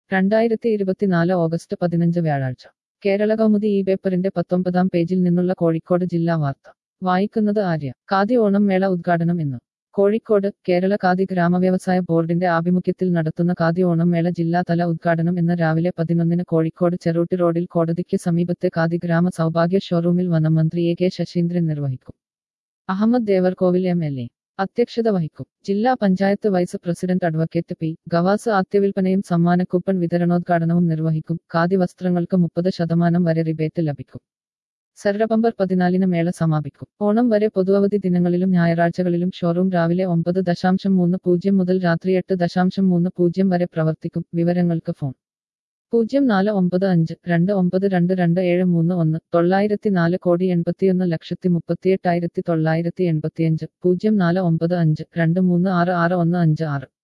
രണ്ടായിരത്തി ഇരുപത്തിനാല് ഓഗസ്റ്റ് പതിനഞ്ച് വ്യാഴാഴ്ച കേരള കൗമുദി ഈ പേപ്പറിന്റെ പത്തൊമ്പതാം പേജിൽ നിന്നുള്ള കോഴിക്കോട് ജില്ലാ വാർത്ത വായിക്കുന്നത് ആര്യ ഖാദി ഓണം മേള ഉദ്ഘാടനം ഇന്ന് കോഴിക്കോട് കേരള ഖാദി ഗ്രാമവ്യവസായ ബോർഡിന്റെ ആഭിമുഖ്യത്തിൽ നടത്തുന്ന ഖാദി ഓണം മേള ജില്ലാതല ഉദ്ഘാടനം ഇന്ന് രാവിലെ പതിനൊന്നിന് കോഴിക്കോട് ചെറൂട്ടി റോഡിൽ കോടതിക്ക് സമീപത്തെ ഖാദി ഗ്രാമ സൗഭാഗ്യ ഷോറൂമിൽ വനമന്ത്രി എ കെ ശശീന്ദ്രൻ നിർവഹിക്കും Ahammed Devarkovil M L A അധ്യക്ഷത വഹിക്കും ജില്ലാ panchayat vice president advocate P Gavas ആദ്യവിൽപ്പനയും സമ്മാന കൂപ്പൺ വിതരണോദ്ഘാടനവും നിർവഹിക്കും ഖാദി വസ്ത്രങ്ങൾക്ക് മുപ്പത് ശതമാനം വരെ റിബേറ്റ് ലഭിക്കും സെപ്റ്റംബർ പതിനാലിന് മേള സമാപിക്കും ഓണം വരെ പൊതുവധി ദിനങ്ങളിലും ഞായറാഴ്ചകളിലും ഷോറൂം രാവിലെ ഒമ്പത് ദശാംശം മൂന്ന് പൂജ്യം മുതൽ രാത്രി എട്ട് ദശാംശം മൂന്ന് പൂജ്യം വരെ പ്രവർത്തിക്കും വിവരങ്ങൾക്ക് ഫോൺ പൂജ്യം നാല് ഒമ്പത് അഞ്ച് രണ്ട് ഒമ്പത് രണ്ട് രണ്ട് ഏഴ് മൂന്ന് ഒന്ന് തൊള്ളായിരത്തി നാല് കോടി എൺപത്തിയൊന്ന് ലക്ഷത്തി മുപ്പത്തിയെട്ടായിരത്തി തൊള്ളായിരത്തി എൺപത്തിയഞ്ച് പൂജ്യം നാല് ഒമ്പത് അഞ്ച് രണ്ട് മൂന്ന് ആറ് ആറ് ഒന്ന് അഞ്ച് ആറ്